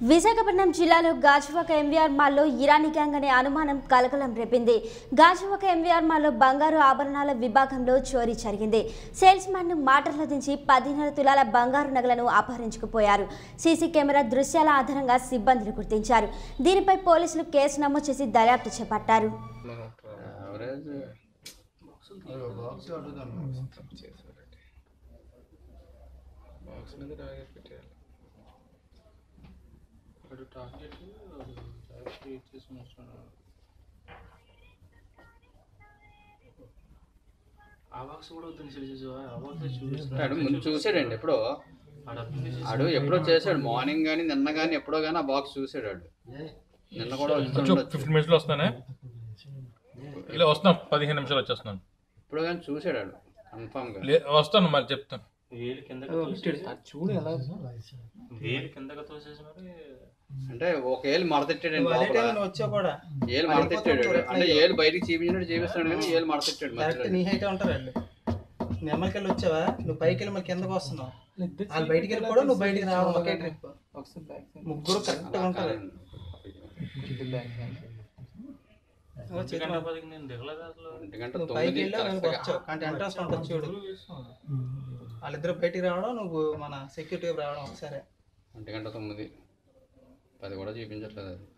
విశాఖపట్నం జిల్లాలో గాజువాక ఎంవీఆర్ మాల్లో ఇరానీ గ్యాంగ్ అనే అనుమానం కలకలం రేపింది గాజువాక ఎంవీఆర్ మాల్లో బంగారు ఆభరణాల విభాగంలో చోరీ జరిగింది సేల్స్ మ్యాన్ ను మాటల్లో దించి పదిన్నర తులాల బంగారు నగలను అపహరించుకుపోయారు సీసీ కెమెరా దృశ్యాల ఆధారంగా సిబ్బందిని గుర్తించారు దీనిపై పోలీసులు కేసు నమోదు చేసి దర్యాప్తు చేపట్టారు యావరేజ్ బాక్స్ మీద టార్గెట్ పెట్టేయాలి ఒకటి టార్గెట్ జాగ్రత్త ఇచ్చేసుకుని వస్తున్నాడు ఆ బాక్స్ కూడా వద్దని తెలిసి ఆ బాక్స్ ఆడు చూపిస్తున్నాడు ముందు చూసాడండి ఎప్పుడో ఆడు ఎప్పుడో చేశాడు మార్నింగ్ కానీ నిన్న కానీ ఎప్పుడో కానీ ఆ బాక్స్ చూసాడు ఆడు నిన్న కూడా కొంచెం వచ్చి ఫిఫ్టీన్ మినిట్స్లో వస్తానే ఇలా వస్తున్నాం పదిహేను నిమిషాలు వచ్చేస్తున్నాను ఇప్పుడు కానీ చూసాడు ఆడు కన్ఫామ్ గా లే వస్తాను మరి చెప్తాను వేలు కిందకి చూడు ఎలా వేలు కిందకి తోసేసి మరి అంటే ఒక ఏళ్ళు మడతెట్టాడండి నువ్వు అదే లోపల. టైంలో వచ్చావు కూడా ఏళ్ళు మడతెట్టాడు అంటే ఏళ్ళు బయటికి చూపించినట్టు చూపిస్తున్నాడు కానీ ఏళ్ళు మడతెట్టాడు కరెక్ట్ మధ్యలో నీ హైట్ ఉంటారు వాళ్ళు నువ్వు ఎమ్మకి వెళ్ళి వచ్చావా నువ్వు పైకి వెళ్ళి మరి కిందకు వస్తున్నావు వాళ్ళు బయటికి వెళ్ళి కూడా నువ్వు బయటికి రావడం ఒకే ట్రిప్ ముగ్గురు కరెక్ట్ గా ఉంటారు ఓ చేతి గంట పదికి నేను దిగలేదు అసలు ఒంటి గంట నువ్వు పైకి తొమ్మిది వెళ్ళి వెనక్కి కరెక్ట్గా. వచ్చావు అంటే ఇంట్రెస్ట్ ఉంటుంది చూడు వాళ్ళిద్దరు బయటికి రావడం నువ్వు మన సెక్యూరిటీ రావడం ఒకసారి ఒంటి గంట తొమ్మిది పది కూడా చూపించట్లేదు అది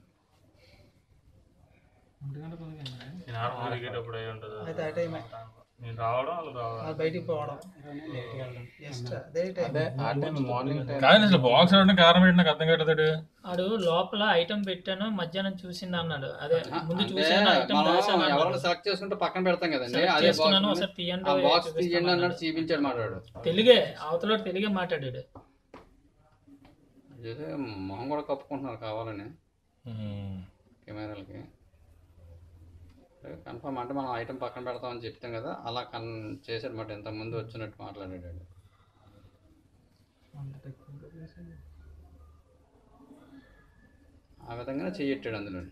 నేను ఆరు దిగేటప్పుడు అయి ఉంటుంది అయితే ఆ టైమే నేను రావడం వాళ్ళు రావడం వాళ్ళు బయటికి పోవడం జస్ట్ అదే టైం మార్నింగ్ కానీ అసలు బాక్స్ రావడానికి కారణం ఏంటి నాకు అర్థం కావట్లేదు ఆడు లోపల ఐటమ్ పెట్టాను మధ్యాహ్నం చూసింది అన్నాడు అదే ముందు అంటే చూసాను ఐటమ్ మనం రాశాను ఎవరైనా అన్నాడు. సెలెక్ట్ చేసుకుంటే పక్కన పెడతాం కదండి Select అదే చేసుకున్నాను, బాక్స్ ఒకసారి తీయండి, ఆ బాక్స్ చూపిస్తాను తీయండి అన్నాడు. అన్నాడు చూపించాడు మాట్లాడు తెలుగే అవతల తెలుగే మాట్లాడాడు చేస్తే మొహం కూడా కప్పుకుంటున్నారు కావాలని ఉమ్. కెమెరాలకి కన్ఫర్మ్ అంటే మనం ఐటమ్ పక్కన పెడతామని చెప్తాం కదా అలా కన్ చేశాడు మాట ఇంతకుముందు వచ్చినట్టు మాట్లాడాడు ఆ విధంగానే చెయ్యట్టాడు అందులో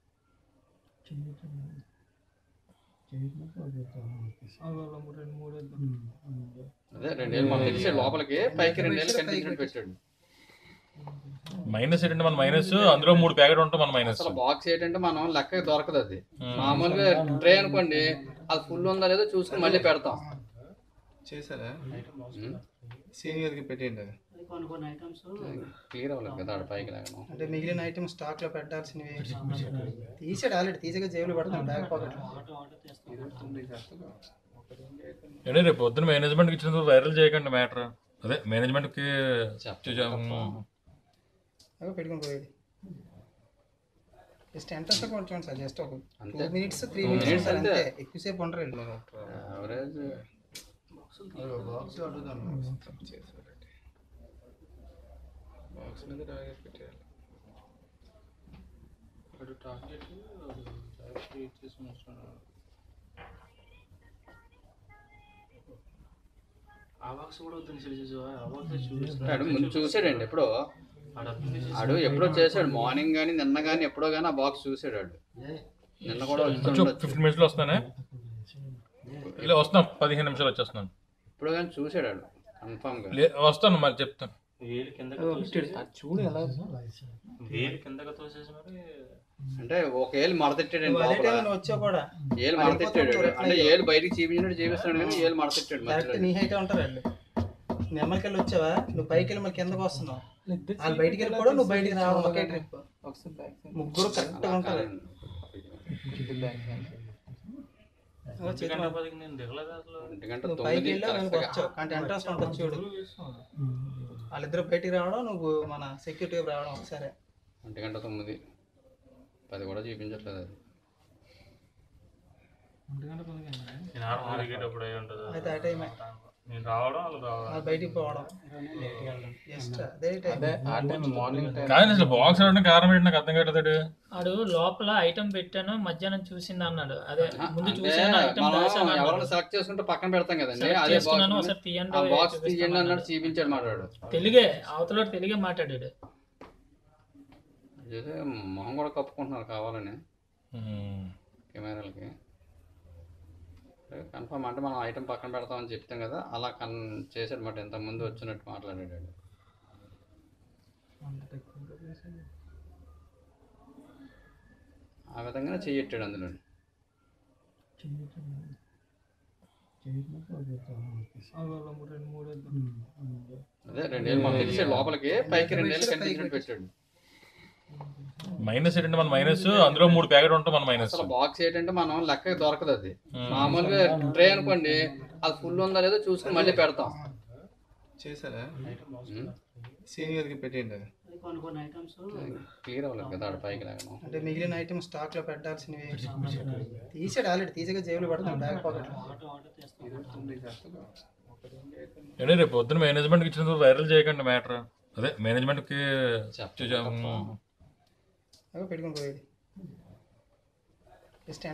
అదే రెండేళ్ళు మనం తెచ్చాడు లోపలికి పైకి రెండేళ్ళు కనిపించినట్టు పెట్టాడు మైనస్ ఏంటంటే మన మైనస్ అందులో మూడు ప్యాకెట్ ఉంటాం మన మైనస్ అసలు బాక్స్ ఏంటంటే మనం లెక్క దొరకదు అది మామూలుగా ట్రే అనుకోండి అది ఫుల్ ఉందా లేదో చూసుకుని మళ్ళీ పెడతాం చేశారా ఉమ్. సీనియర్కి పెట్టండి అది క్లియర్ అవ్వలేదు కదా ఆడ పైకి లాగడం అంటే మిగిలిన ఐటమ్ స్టాక్ లో పెట్టాల్సినవి తీసాడు ఆల్రెడీ తీసాక జేబులో పెడతాను బ్యాక్ పాకెట్ ఏంటి రేపు పొద్దున మేనేజ్మెంట్కి ఇచ్చిన వైరల్ చేయకండి మ్యాటర్ అదే మేనేజ్మెంట్కి అవి పెట్టుకుని పోయేది జస్ట్ ఎంట్రన్స్ లో కొంచెం సార్ జస్ట్ ఒక టూ అంతే. Minutes three Two minutes minutes sir అంతే. అంతే ఎక్కువసేపు ఉండరు వీళ్ళు. యావరేజ్ బాక్స్ అడుగుతాను బాక్స్ మీద టార్గెట్ పెట్టేయాలి ఒకటి టార్గెట్ జాగ్రత్త ఇచ్చేసుకుని వస్తున్నాడు ఆ బాక్స్ కూడా వద్దని తెలిసి ఆ బాక్స్ ఆడు చూపిస్తున్నాడు ముందు చూసాడండి ఎప్పుడో ఆడు ఎప్పుడో చేశాడు మార్నింగ్ కానీ నిన్న కానీ ఎప్పుడో కానీ ఆ బాక్స్ చూసాడు ఆడు నిన్న కూడా కొంచెం వచ్చి ఫిఫ్టీన్ మినిట్స్లో వస్తానే ఇలా వస్తున్నాం పదిహేను నిమిషాలు వచ్చేస్తున్నాను ఎప్పుడో కానీ చూసాడు ఆడు కన్ఫామ్ గా లే వస్తాను మరి చెప్తాను వేలు కిందకి తోసేసి చూడు ఎలా వేలు కిందకి తోసేసి మరి అంటే ఒక ఏళ్ళు మడతెట్టాడండి నువ్వు అదే లోపల. టైంలో వచ్చావు కూడా ఏళ్ళు మడతెట్టాడు అంటే ఏళ్ళు బయటికి చూపించినట్టు చూపిస్తున్నాడు కానీ ఏళ్ళు మడతెట్టాడు కరెక్ట్ మధ్యలో నీ హైట్ ఉంటారు వాళ్ళు నువ్వు ఎమ్మకి వెళ్ళి వచ్చావా నువ్వు పైకి వెళ్ళి మరి కిందకు వస్తున్నావు వాళ్ళు బయటికి వెళ్ళి కూడా నువ్వు బయటికి రావడం ఒకే ట్రిప్ ముగ్గురు కరెక్ట్ గా ఉంటారు ఓ ఒంటి చేతి గంట పదికి నేను దిగలేదు అసలు ఒంటి గంట నువ్వు పైకి తొమ్మిది వెళ్ళి వెనక్కి కరెక్ట్గా. వచ్చావు అంటే ఇంట్రెస్ట్ ఉంటుంది చూడు వాళ్ళిద్దరు బయటికి రావడం నువ్వు మన సెక్యూరిటీ రావడం ఒకసారి ఒంటి గంట తొమ్మిది పది కూడా చూపించట్లేదు అది నేను ఆరు దిగేటప్పుడు అయి ఉంటుంది అయితే ఆ టైమే నేను రావడం వాళ్ళు రావడం వాళ్ళు బయటికి పోవడం జస్ట్ అదే టైం ఆ టైం మార్నింగ్ టైం కానీ అసలు బాక్స్ రావడానికి కారణం ఏంటి నాకు అర్థం కావట్లేదు ఆడు లోపల ఐటమ్ పెట్టాను మధ్యాహ్నం చూసింది అన్నాడు అదే ముందు అంటే చూసాను ఐటమ్ మనం రాశాను అన్నాడు. ఎవరైనా సెలెక్ట్ చేసుకుంటే పక్కన పెడతాం కదండి Select అదే చేసుకున్నాను, బాక్స్ ఒకసారి తీయండి, ఆ బాక్స్ చూపిస్తాను తీయండి అన్నాడు అన్నాడు. చూపించాడు మాట్లాడు తెలుగే అవతల తెలుగే మాట్లాడాడు చేస్తే మొహం కూడా కప్పుకుంటున్నారు కావాలని ఉమ్. కెమెరాలకి కన్ఫర్మ్ అంటే మనం ఐటమ్ పక్కన పెడతామని చెప్తాం కదా అలా కన్ చేశాడు మాట ఇంతకుముందు వచ్చినట్టు మాట్లాడాడు ఆ విధంగా చెయ్యట్టాడు అందులో అదే రెండేళ్ళు మాకు తెలిసే లోపలికి పైకి రెండేళ్ళు కనిపించినట్టు పెట్టాడు మైనస్ ఏంటంటే మన మైనస్ అందులో మూడు ప్యాకెట్ ఉంటాం మన మైనస్ అసలు బాక్స్ ఏంటంటే మనం లెక్క దొరకదు అది మామూలుగా ట్రే అనుకోండి అది ఫుల్ ఉందా లేదో చూసుకుని మళ్ళీ పెడతాం చేశారా ఉం? సీనియర్కి పెట్టేయండి అది క్లియర్ అవ్వలేదు కదా ఆడ పైకి లాగను అంటే మిగిలిన ఐటమ్ స్టాక్ లో పెట్టాల్సినవి తీసాడు ఆల్రెడీ తీసాక జేబులో పెడతాం బ్యాక్ పాకెట్ ఏంటి రేపు పొద్దున మేనేజ్మెంట్కి ఇచ్చిన వైరల్ చేయకండి మ్యాటర్ అదే మేనేజ్మెంట్కి చెప్పండి. పెట్టుకుని పోయేది జస్ట్